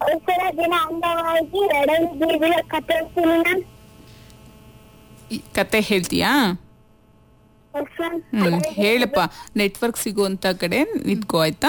ಪರಿಸರ ದಿನ ಅಂಗವಾಗಿ ಎರಡು ಬೀದಿಯ ಕಥೆ ಹೇಳ್ತೀನಿ ಮ್ಯಾಮ್ ಈ ಕತೆ ಹೇಳ್ತೀಯಾ ಎಸ್ ಮ್ಯಾಮ್ ಹ್ಮ್ ಹೇಳಪ್ಪ ನೆಟ್ವರ್ಕ್ ಸಿಗುವಂತ ಕಡೆ ನಿಂತ್ಕೋ ಆಯ್ತಾ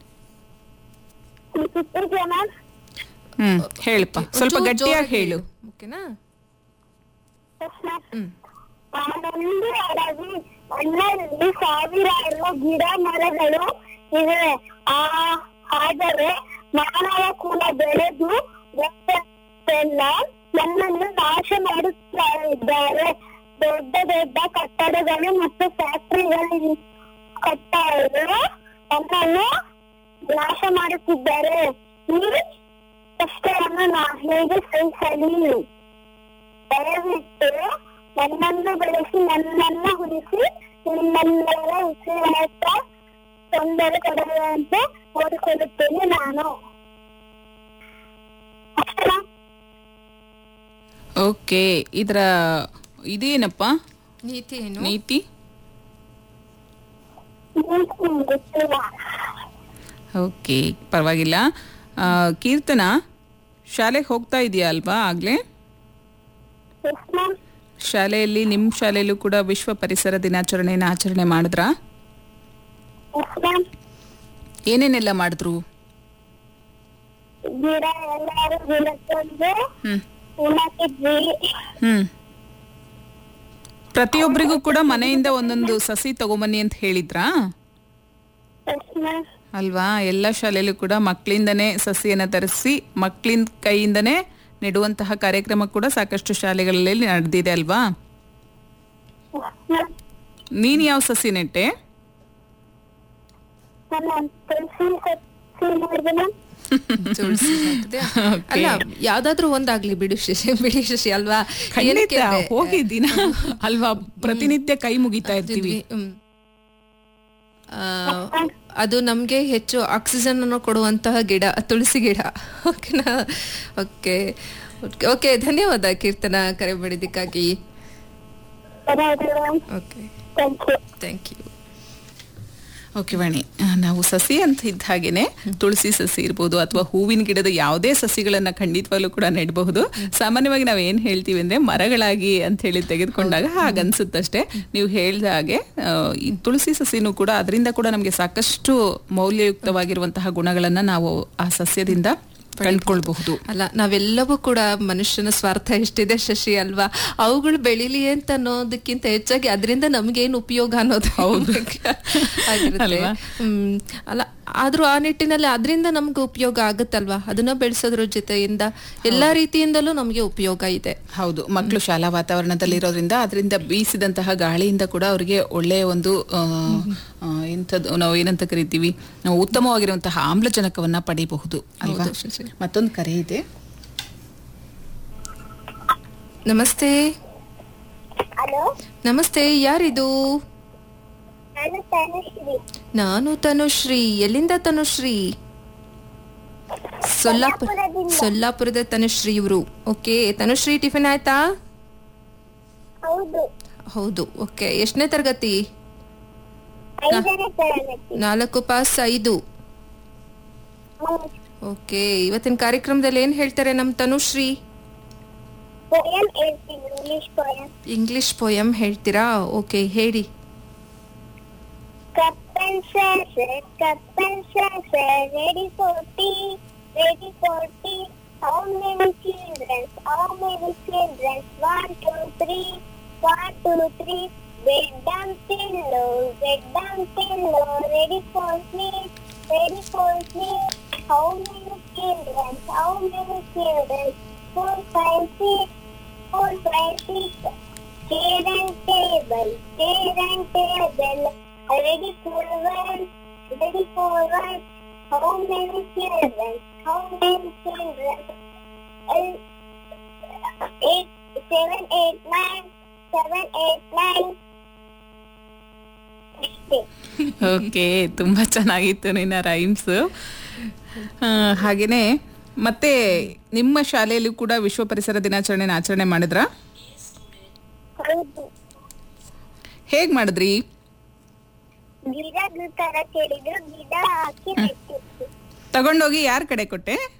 ಇದೆಯಾ ಮ್ಯಾಮ್ ಹ್ಮ್ ಹೇಳಪ್ಪ ಸ್ವಲ್ಪ ಒಂಚೂರು ಗಟ್ಟಿಯಾಗಿ ಜೋರಾಗಿ ಹೇಳು ಓಕೆನಾ ಎಸ್ ಮ್ಯಾಮ್ ಹ್ಮ್ ಆನಂದ ಅಡವಿ ಮಣ್ಣಲ್ಲಿ ಸಾವಿರಾರು ಗಿಡ ಮರಗಳು ಇವೆ ಆ ಆದರೆ ಮಾನವ ಕುಲ ಬೆಳೆದು ಎಲ್ಲ ನಮ್ಮನ್ನು ನಾಶ ಮಾಡುತ್ತಾ ಇದ್ದಾರೆ ದೊಡ್ಡ ದೊಡ್ಡ ಕಟ್ಟಡಗಳು ಮತ್ತು ಫ್ಯಾಕ್ಟರಿಗಳು ಕಟ್ಟಡಗಳು ನಮ್ಮನ್ನು ನಾಶ ಮಾಡುತ್ತಿದ್ದಾರೆ ಈ ಕಷ್ಟವನ್ನು ನಾ ಹೇಗೆ ಸಹಿಸಲಿ ದಯವಿಟ್ಟು ನನ್ನನ್ನು ಬೆಳೆಸಿ ನನ್ನನ್ನು ಉಳಿಸಿ ನಿಮ್ಮೆಲ್ಲರ ಉಸಿರಾಟ ತೊಂದರೆ ಕೊಡುವಂತೆ ನೋಡಿಕೊಳ್ಳುತ್ತೇನೆ ನಾನು ಅಷ್ಟೇನಾ? ಓಕೆ ಇದರ ಇದೇನಪ್ಪ ನೀತಿ ಏನು ನೀತಿ ಹ್ಮ್, ಗೊತ್ತಿಲ್ಲ ಓಕೆ ಪರವಾಗಿಲ್ಲ ಆ, ಕೀರ್ತನ ಶಾಲೆಗೆ ಹೋಗ್ತಾ ಇದೆಯಾ ಅಲ್ವಾ ಆಗ್ಲೇ ಎಸ್ ಮ್ಯಾಮ್ ಶಾಲೆಯಲ್ಲಿ ನಿಮ್ಮ ಶಾಲೆಯಲ್ಲೂ ಕೂಡ ವಿಶ್ವ ಪರಿಸರ ದಿನಾಚರಣೆನ ಆಚರಣೆ ಮಾಡಿದ್ರಾ ಎಸ್ ಮ್ಯಾಮ್ ಏನೇನೆಲ್ಲ ಮಾಡಿದ್ರು ಗಿಡ ಎಲ್ಲಾರು ಗಿಡ ತಂದು ಹ್ಮ್ ಉಣಾಕಿದ್ವಿ ಹ್ಮ್ ಪ್ರತಿಯೊಬ್ಬರಿಗೂ ಕೂಡ ಮನೆಯಿಂದ ಒಂದೊಂದು ಸಸಿ ತಗೊಂಬನ್ನಿ ಅಂತ ಹೇಳಿದ್ರಾ ಎಸ್ ಮ್ಯಾಮ್ ಅಲ್ವಾ ಎಲ್ಲ ಶಾಲೆಯಲ್ಲೂ ಕೂಡ ಮಕ್ಕಳಿಂದನೇ ಸಸಿಯನ್ನು ತರಿಸಿ ಮಕ್ಕಳಿಂದ ಕೈಯಿಂದನೇ ನೆಡುವಂತಹ ಕಾರ್ಯಕ್ರಮ ಕೂಡ ಸಾಕಷ್ಟು ಶಾಲೆಗಳಲ್ಲಿ ನಡೆದಿದೆ ಅಲ್ವಾ ಎಸ್ ಮ್ಯಾಮ್ ನೀನು ಯಾವ ಸಸಿ ನೆಟ್ಟೆ ನನ್ನ ತುಳಸಿ ಸಸಿ ಮಾಡಿದೆ ಮ್ಯಾಮ್ ತುಳಸಿ ಹಾಕ್ದೆ. ಅಲ್ಲ ಯಾವ್ದಾದ್ರು ಒಂದಾಗ್ಲಿ ಬಿಡು ಶಶಿ ಬಿಡಿ ಶಶಿ ಅಲ್ವಾ ಏನಕ್ಕೆ ಖಂಡಿತ ಅಂದ್ರೆ, ಹೋಗಿ ದಿನ ಅಲ್ವಾ ಪ್ರತಿನಿತ್ಯ ಕೈ ಮುಗಿತಾ ಇರ್ತೀವಿ ಹ್ಮ್. ಆ, ಅದು ನಮ್ಗೆ ಹೆಚ್ಚು ಆಕ್ಸಿಜನ್ ಅನ್ನು ಕೊಡುವಂತಹ ಗಿಡ ತುಳಸಿ ಗಿಡ ಓಕೆನಾ ಓಕೆ ಓಕೆ ಧನ್ಯವಾದ ಕೀರ್ತನ ಕರೆ ಮಾಡಿದ್ದಕ್ಕಾಗಿ ಧನ್ಯವಾದಗಳು ma'am okay thank you thank you okay Vani ಆ, ನಾವು ಸಸಿ ಅಂತ ಇದ್ದ ಹಾಗೇನೆ ತುಳಸಿ ಸಸಿ ಇರ್ಬೋದು ಅಥವಾ ಹೂವಿನ ಗಿಡದ ಯಾವುದೇ ಸಸಿಗಳನ್ನ ಖಂಡಿತವಾಗ್ಲೂ ಕೂಡ ನೆಡಬಹುದು ಸಾಮಾನ್ಯವಾಗಿ ನಾವು ಏನ್ ಹೇಳ್ತೀವಿ ಅಂದ್ರೆ ಮರಗಳಾಗಿ ಅಂತ ಹೇಳಿ ತೆಗೆದುಕೊಂಡಾಗ ಹಾಗನ್ಸುತ್ತಷ್ಟೇ ನೀವು ಹೇಳ್ದ ಹಾಗೆ ಆ, ಈ ತುಳಸಿ ಸಸಿನೂ ಕೂಡ ಅದರಿಂದ ಕೂಡ ನಮಗೆ ಸಾಕಷ್ಟು ಮೌಲ್ಯಯುಕ್ತವಾಗಿರುವಂತಹ ಗುಣಗಳನ್ನ ನಾವು ಆ ಸಸ್ಯದಿಂದ ಕಂಡುಕೊಳ್ಬಹುದು ಅಲ್ಲ ನಾವೆಲ್ಲವೂ ಕೂಡ ಮನುಷ್ಯನ ಸ್ವಾರ್ಥ ಎಷ್ಟಿದೆ ಶಶಿ ಅಲ್ವಾ ಅವುಗಳು ಬೆಳಿಲಿ ಅಂತ ಅನ್ನೋದಕ್ಕಿಂತ ಹೆಚ್ಚಾಗಿ ಅದರಿಂದ ನಮ್ಗೇನು ಉಪಯೋಗ ಅನ್ನೋದು ಆಗಿರುತ್ತೆ ಅಲ್ವಾ? ಹ್ಮ್ ಅಲ್ಲ ಆದ್ರೂ ಆ ನಿಟ್ಟಿನಲ್ಲಿ ಅದರಿಂದ ನಮ್ಗೆ ಉಪಯೋಗ ಆಗುತ್ತಲ್ವಾ ಅದನ್ನ ಬೆಳೆಸೋದ್ರ ಜೊತೆಯಿಂದ ಎಲ್ಲಾ ರೀತಿಯಿಂದಲೂ ನಮ್ಗೆ ಉಪಯೋಗ ಇದೆ ಹೌದು ಮಕ್ಕಳು ಶಾಲಾ ವಾತಾವರಣದಲ್ಲಿ ಇರೋದ್ರಿಂದ ಅದರಿಂದ ಬೀಸಿದಂತಹ ಗಾಳಿಯಿಂದ ಕೂಡ ಅವರಿಗೆ ಒಳ್ಳೆಯ ಒಂದು ಆ, ಆ, ಎಂಥದ್ದು ನಾವು ಏನಂತ ಕರಿತೀವಿ ನಾವು ಉತ್ತಮವಾಗಿರುವಂತಹ ಆಮ್ಲಜನಕವನ್ನ ಪಡಿಬಹುದು ಅಲ್ವಾ ಹೌದು, ಶಶಿ. ಮತ್ತೊಂದು ಕರೆ ಇದೆ ನಮಸ್ತೆ ಹಲೋ ನಮಸ್ತೆ ಯಾರಿದು ನಾನು ತನುಶ್ರೀ ನಾನು ತನುಶ್ರೀ ಎಲ್ಲಿಂದ ತನುಶ್ರೀ ಸೊಲ್ಲಾಪುರ ಸೊಲ್ಲಾಪುರದಿಂದ. ಸೊಲ್ಲಾಪುರದ ತನುಶ್ರೀ ಇವರು ಓಕೆ ತನುಶ್ರೀ ಟಿಫಿನ್ ಆಯ್ತಾ ಹೌದು ಹೌದು ಓಕೆ ಎಷ್ಟನೇ ತರಗತಿ ಐದನೇ ತರಗತಿ ನಾಲ್ಕು ಪಾಸ್ ಐದು ಹೌದು. ಓಕೆ ಇವತ್ತಿನ ಕಾರ್ಯಕ್ರಮದಲ್ಲಿ ಏನ್ ಹೇಳ್ತಾರೆ ನಮ್ ತನುಶ್ರೀ ಪೋಯಂ ಹೇಳ್ತೀನಿ ಇಂಗ್ಲಿಷ್ ಪೋಯಂ ಇಂಗ್ಲಿಷ್ ಪೋಯಂ ಹೇಳ್ತೀರಾ ಓಕೆ ಹೇಳಿ Cup and saucer, cup and saucer, ready for tea, ready for tea. How many children? How many children? One, two, three, one, two, three. Bed down pillow, bed down pillow, ready for sleep, ready for sleep. How many children? How many children? Four, five, six, four, five, six. Chair and table, chair and table. Ready for one, ready for one. How many children? How many children? Uh, eight, seven, eight, nine, seven, eight, nine. ಅಷ್ಟೇ. Okay ತುಂಬಾ ಚೆನ್ನಾಗಿತ್ತು ನಿನ್ನ rhymes ಹಾಗೇನೆ ಮತ್ತೆ ನಿಮ್ಮ ಶಾಲೆಯಲ್ಲೂ ಕೂಡ ವಿಶ್ವ ಪರಿಸರ ದಿನಾಚರಣೆನ ಆಚರಣೆ ಮಾಡಿದ್ರಾ ಹೌದು ಹೇಗ್ ಮಾಡಿದ್ರಿ ಗಿಡದ ತರ ಕೇಳಿದ್ರು ಗಿಡ ಹಾಕಿ ನೆಟ್ಟಿತ್ತು ತಗೊಂಡೋಗಿ ಯಾರ ಕಡೆ ಕೊಟ್ಟೆ